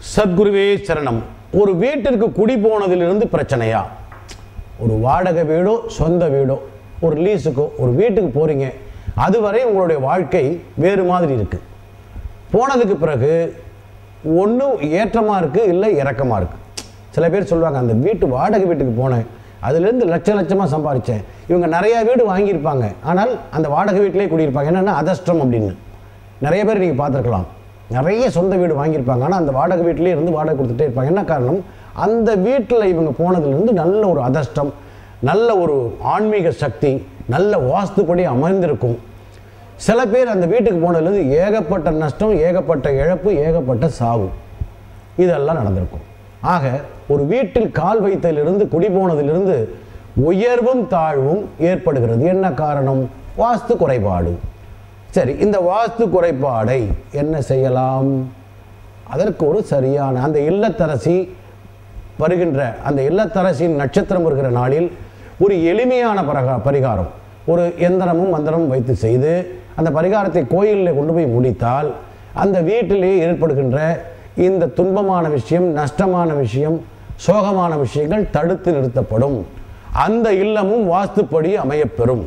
சத்குருவே சரணம் ஒரு வீட்டிற்கு குடி போனதிலிருந்து பிரச்சனையா ஒரு வாடகை வீடோ சொந்த வீடோ ஒரு லீஸுக்கோ ஒரு வீட்டுக்கு போகிறீங்க அதுவரை உங்களுடைய வாழ்க்கை வேறு மாதிரி இருக்குது போனதுக்கு பிறகு ஒன்று ஏற்றமாக இருக்குது இல்லை இறக்கமாக இருக்குது சில பேர் சொல்லுவாங்க அந்த வீட்டு வாடகை வீட்டுக்கு போனேன் அதுலேருந்து லட்ச லட்சமாக சம்பாதிச்சேன் இவங்க நிறையா வீடு வாங்கியிருப்பாங்க ஆனால் அந்த வாடகை வீட்டிலே குடியிருப்பாங்க என்னென்னா அதஷ்டம் அப்படின்னு நிறைய பேர் நீங்கள் பார்த்துருக்கலாம் நிறைய சொந்த வீடு வாங்கியிருப்பாங்க ஆனால் அந்த வாடகை வீட்டிலே இருந்து வாடகை கொடுத்துட்டே இருப்பாங்க என்ன காரணம் அந்த வீட்டில் இவங்க போனதுலேருந்து நல்ல ஒரு அதஷ்டம் நல்ல ஒரு ஆன்மீக சக்தி நல்ல வாஸ்துப்படி அமர்ந்திருக்கும் சில பேர் அந்த வீட்டுக்கு போனதுலேருந்து ஏகப்பட்ட நஷ்டம் ஏகப்பட்ட இழப்பு ஏகப்பட்ட சாவு இதெல்லாம் நடந்திருக்கும் ஆக ஒரு வீட்டில் கால் வைத்ததிலிருந்து குடி போனதிலிருந்து உயர்வும் தாழ்வும் ஏற்படுகிறது என்ன காரணம் வாஸ்து குறைபாடு சரி இந்த வாஸ்து குறைபாடை என்ன செய்யலாம் அதற்கு ஒரு சரியான அந்த இல்லத்தரசி வருகின்ற அந்த இல்லத்தரசியின் நட்சத்திரம் வருகிற நாளில் ஒரு எளிமையான பரகா பரிகாரம் ஒரு எந்திரமும் மந்திரமும் வைத்து செய்து அந்த பரிகாரத்தை கோயிலில் கொண்டு போய் முடித்தால் அந்த வீட்டிலே ஏற்படுகின்ற இந்த துன்பமான விஷயம் நஷ்டமான விஷயம் சோகமான விஷயங்கள் தடுத்து நிறுத்தப்படும் அந்த இல்லமும் வாஸ்துப்படி அமையப்பெறும்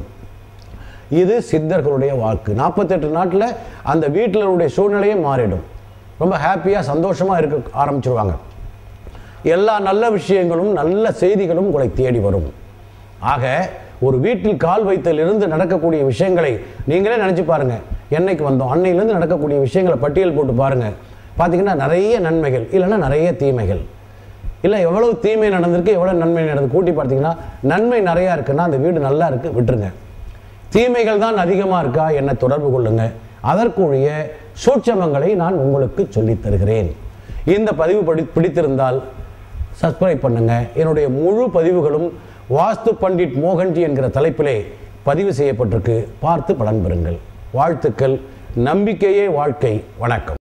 இது சித்தர்களுடைய வாக்கு நாற்பத்தெட்டு நாட்டில் அந்த வீட்டிலுடைய சூழ்நிலையே மாறிடும் ரொம்ப ஹாப்பியாக சந்தோஷமாக இருக்க ஆரம்பிச்சிருவாங்க எல்லா நல்ல விஷயங்களும் நல்ல செய்திகளும் உங்களை தேடி வரும் ஆக ஒரு வீட்டில் கால் வைத்தலிருந்து நடக்கக்கூடிய விஷயங்களை நீங்களே நினச்சி பாருங்க என்னைக்கு வந்தோம் அன்னையிலேருந்து நடக்கக்கூடிய விஷயங்களை பட்டியல் போட்டு பாருங்க பார்த்தீங்கன்னா நிறைய நன்மைகள் இல்லைன்னா நிறைய தீமைகள் இல்லை எவ்வளவு தீமை நடந்திருக்கு எவ்வளோ நன்மை நடந்து கூட்டி பார்த்தீங்கன்னா நன்மை நிறையா இருக்குன்னா அந்த வீடு நல்லா இருக்குது விட்டுருங்க தீமைகள் தான் அதிகமாக இருக்கா என்னை தொடர்பு கொள்ளுங்க அதற்குரிய சூட்சமங்களை நான் உங்களுக்கு சொல்லித் தருகிறேன் இந்த பதிவு படி பிடித்திருந்தால் சப்ஸ்கிரைப் பண்ணுங்க என்னுடைய முழு பதிவுகளும் வாஸ்து பண்டிட் மோகன்ஜி என்கிற தலைப்பிலே பதிவு செய்யப்பட்டிருக்கு பார்த்து பலன் பெறுங்கள் வாழ்த்துக்கள் நம்பிக்கையே வாழ்க்கை வணக்கம்